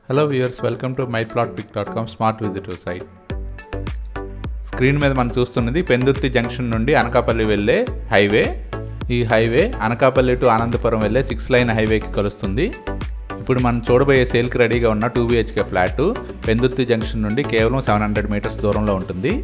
hello viewers welcome to my plot pick dot com smart visitor site screen మీద మనం చూస్తున్నది Pendurthi junction నుండి అనకాపల్లి వెళ్ళే హైవే ఈ హైవే అనకాపల్లి టు అనంతపురం వెళ్ళే సిక్స్ లైన్ హైవేకి కలుస్తుంది ఇప్పుడు మనం చూడబోయే సేల్కి రెడీగా ఉన్న two BHK flat Pendurthi junction నుండి కేవలం సెవెన్ హండ్రెడ్ మీటర్స్ దూరంలో ఉంటుంది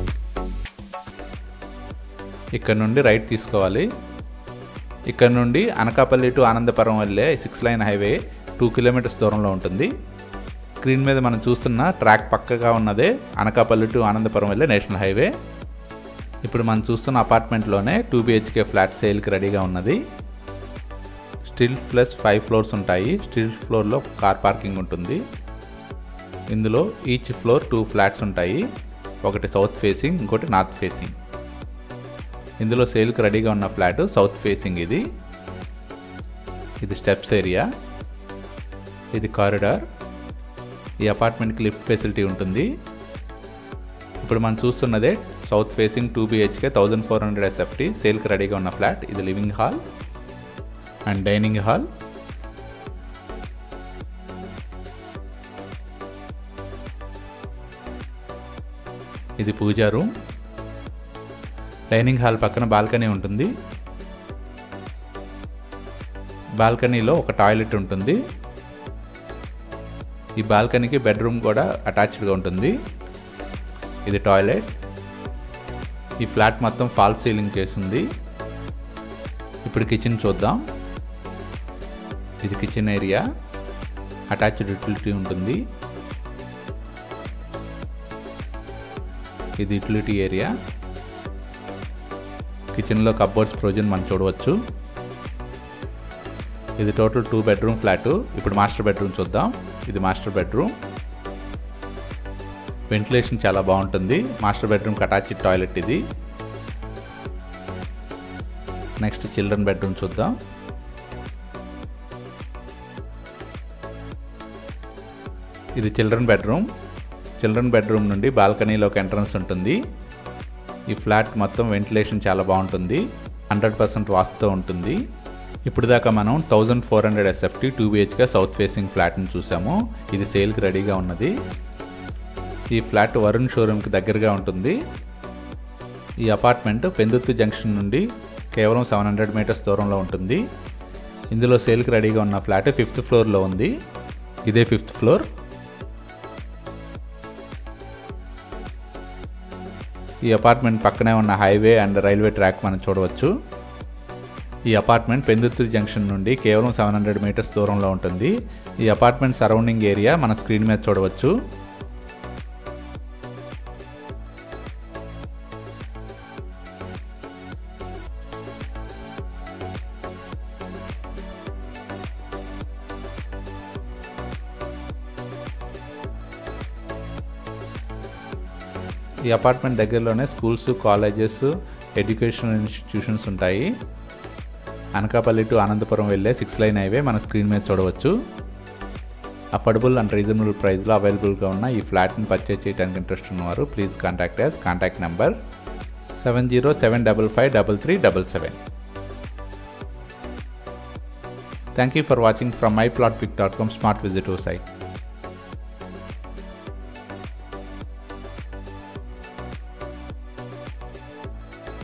ఇక్కడ నుండి రైట్ తీసుకోవాలి ఇక్కడ నుండి అనకాపల్లి టు ఆనందపురం వెళ్ళే six line highway two kilometres దూరంలో ఉంటుంది స్క్రీన్ మీద మనం చూస్తున్న ట్రాక్ పక్కగా ఉన్నదే అనకాపల్లి టు ఆనందపురం వెళ్ళే నేషనల్ హైవే ఇప్పుడు మనం చూస్తున్న అపార్ట్మెంట్లోనే టూ బిహెచ్కే ఫ్లాట్ సేల్కి రెడీగా ఉన్నది స్టిల్ ప్లస్ ఫైవ్ ఫ్లోర్స్ ఉంటాయి స్టిల్ ఫ్లోర్లో కార్ పార్కింగ్ ఉంటుంది ఇందులో ఈచ్ ఫ్లోర్ టూ ఫ్లాట్స్ ఉంటాయి ఒకటి సౌత్ ఫేసింగ్ ఇంకోటి నార్త్ ఫేసింగ్ ఇందులో సేల్కి రెడీగా ఉన్న ఫ్లాట్ సౌత్ ఫేసింగ్ ఇది ఇది స్టెప్స్ ఏరియా ఇది కారిడార్ ఈ అపార్ట్మెంట్కి లిఫ్ట్ ఫెసిలిటీ ఉంటుంది ఇప్పుడు మనం చూస్తున్నదే south facing two BHK thousand four hundred SFT సేల్కి రెడీగా ఉన్న ఫ్లాట్ ఇది living hall and dining hall ఇది పూజా రూమ్ డైనింగ్ హాల్ పక్కన బాల్కనీ ఉంటుంది బాల్కనీలో ఒక టాయిలెట్ ఉంటుంది ఈ బాల్కనీకి బెడ్రూమ్ కూడా అటాచ్డ్గా ఉంటుంది ఇది టాయిలెట్ ఈ ఫ్లాట్ మొత్తం ఫాల్ సీలింగ్ చేసింది ఇప్పుడు కిచెన్ చూద్దాం ఇది కిచెన్ ఏరియా అటాచ్డ్ యూటిలిటీ ఉంటుంది ఇది యూటిలిటీ ఏరియా కిచెన్లో కబ్బోర్డ్స్ ప్రొవిజన్ మనం చూడవచ్చు ఇది టోటల్ టూ బెడ్రూమ్ ఫ్లాట్ ఇప్పుడు మాస్టర్ బెడ్రూమ్ చూద్దాం ఇది మాస్టర్ బెడ్రూమ్ వెంటిలేషన్ చాలా బాగుంటుంది మాస్టర్ బెడ్రూమ్కి అటాచ్డ్ టాయిలెట్ ఇది నెక్స్ట్ చిల్డ్రన్ బెడ్రూమ్ చూద్దాం ఇది చిల్డ్రన్ బెడ్రూమ్ చిల్డ్రన్ బెడ్రూమ్ నుండి బాల్కనీలోకి ఎంట్రన్స్ ఉంటుంది ఈ ఫ్లాట్ మొత్తం వెంటిలేషన్ చాలా బాగుంటుంది హండ్రెడ్ పర్సెంట్ వాస్తుతో ఉంటుంది ఇప్పుడు దాకా మనం thousand four hundred SFT two BHK south facing ఫ్లాట్ని చూసాము ఇది సేల్కి రెడీగా ఉన్నది ఈ ఫ్లాట్ వరుణ్ షోరూమ్కి దగ్గరగా ఉంటుంది ఈ అపార్ట్మెంట్ పెందుర్తి జంక్షన్ నుండి కేవలం సెవెన్ హండ్రెడ్ మీటర్స్ దూరంలో ఉంటుంది ఇందులో సేల్కి రెడీగా ఉన్న ఫ్లాట్ ఫిఫ్త్ ఫ్లోర్లో ఉంది ఇదే ఫిఫ్త్ ఫ్లోర్ ఈ అపార్ట్మెంట్ పక్కనే ఉన్న హైవే అండ్ రైల్వే ట్రాక్ మనం చూడవచ్చు ఈ అపార్ట్మెంట్ పెందుర్తి జంక్షన్ నుండి కేవలం సెవెన్ హండ్రెడ్ మీటర్స్ దూరంలో ఉంటుంది ఈ అపార్ట్మెంట్ సరౌండింగ్ ఏరియా మన స్క్రీన్ మీద చూడవచ్చు ఈ అపార్ట్మెంట్ దగ్గరలోనే స్కూల్స్ కాలేజెస్ ఎడ్యుకేషనల్ ఇన్స్టిట్యూషన్స్ ఉంటాయి అనకాపల్లి టు అనంతపురం వెళ్ళే సిక్స్ లైన్ హైవే మన స్క్రీన్ మీద చూడవచ్చు అఫోర్డబుల్ అండ్ రీజనబుల్ ప్రైస్లో అవైలబుల్గా ఉన్న ఈ ఫ్లాట్ని పర్చేజ్ చేయడానికి ఇంట్రెస్ట్ ఉన్నవారు please contact as contact number seven zero seven double five double three double seven thank you for watching from my plot pick dot com smart విజిటివ్ సైట్